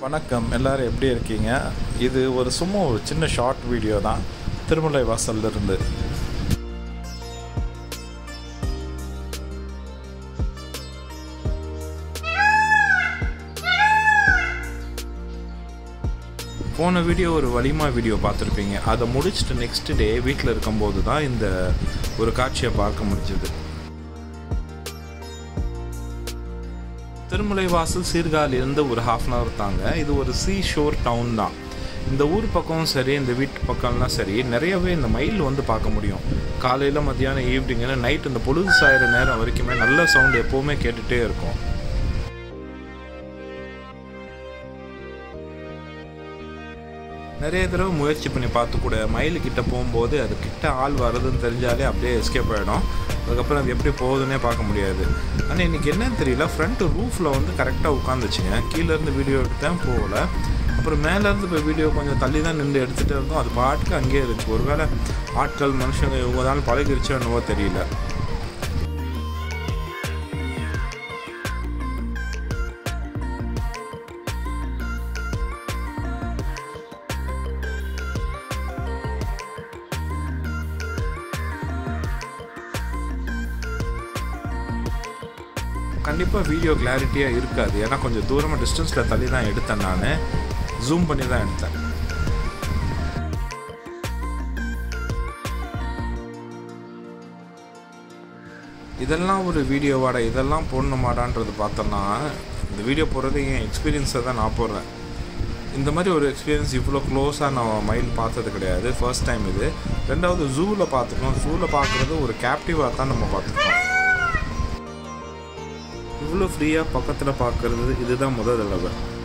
வணக்கம் எல்லாரும் எப்படி இருக்கீங்க இது ஒரு சும்மா ஒரு சின்ன ஷார்ட் வீடியோ தான் திருமலை வாசல்ல இருந்து போன வீடியோ ஒரு வலிமா வீடியோ பார்த்துருப்பீங்க அதை முடிச்சுட்டு நெக்ஸ்ட் டே வீட்டில் இருக்கும்போது தான் இந்த ஒரு காட்சியை பார்க்க முடிஞ்சது திருமலை வாசல் சீர்காழியிலேருந்து ஒரு ஹாஃப் அன் ஹவர் தாங்க இது ஒரு சீ ஷோர் டவுன் தான் இந்த ஊர் பக்கமும் சரி இந்த வீட்டு பக்கம்லாம் சரி நிறையவே இந்த மயில் வந்து பார்க்க முடியும் காலையில் மத்தியானம் ஈவினிங்னு நைட் இந்த பொழுது சாயிற நேரம் வரைக்குமே நல்ல சவுண்ட் எப்போவுமே கேட்டுகிட்டே இருக்கும் நிறைய தடவை முயற்சி பண்ணி பார்த்து கூட மயில் கிட்ட போகும்போது அது கிட்ட ஆள் வருதுன்னு தெரிஞ்சாலே அப்படியே எஸ்கேப் ஆகிடும் அதுக்கப்புறம் அது எப்படி போகுதுன்னே பார்க்க முடியாது ஆனால் இன்றைக்கி என்னன்னு தெரியல ஃப்ரண்ட் ரூஃபில் வந்து கரெக்டாக உட்காந்துச்சுங்க கீழேருந்து வீடியோ எடுத்தேன் போகல அப்புறம் மேலேருந்து இப்போ வீடியோ கொஞ்சம் தள்ளி தான் நின்று எடுத்துகிட்டு இருந்தோம் அது பாட்டுக்கு அங்கேயே இருந்துச்சு ஒருவேளை ஆட்கள் மனுஷங்க இவங்க தான் பழகிருச்சோ என்னவோ தெரியல கண்டிப்பாக வீடியோ கிளாரிட்டியாக இருக்காது ஏன்னா கொஞ்சம் தூரமாக டிஸ்டன்ஸில் தள்ளி தான் எடுத்தேன் நான் ஜூம் பண்ணி தான் எடுத்தேன் இதெல்லாம் ஒரு வீடியோவாட இதெல்லாம் போடணுமாடான்றது பார்த்தோன்னா இந்த வீடியோ போடுறது என் எக்ஸ்பீரியன்ஸை தான் நான் போடுறேன் இந்த மாதிரி ஒரு எக்ஸ்பீரியன்ஸ் இவ்வளோ க்ளோஸாக நான் மைண்ட் பார்த்தது கிடையாது ஃபர்ஸ்ட் டைம் இது ரெண்டாவது ஜூவில் பார்த்துக்கணும் ஜூவில் பார்க்குறது ஒரு கேப்டிவாக தான் நம்ம பார்த்துக்கணும் இவ்வளோ ஃப்ரீயாக பக்கத்தில் பார்க்குறது இதுதான் முதல் தடவை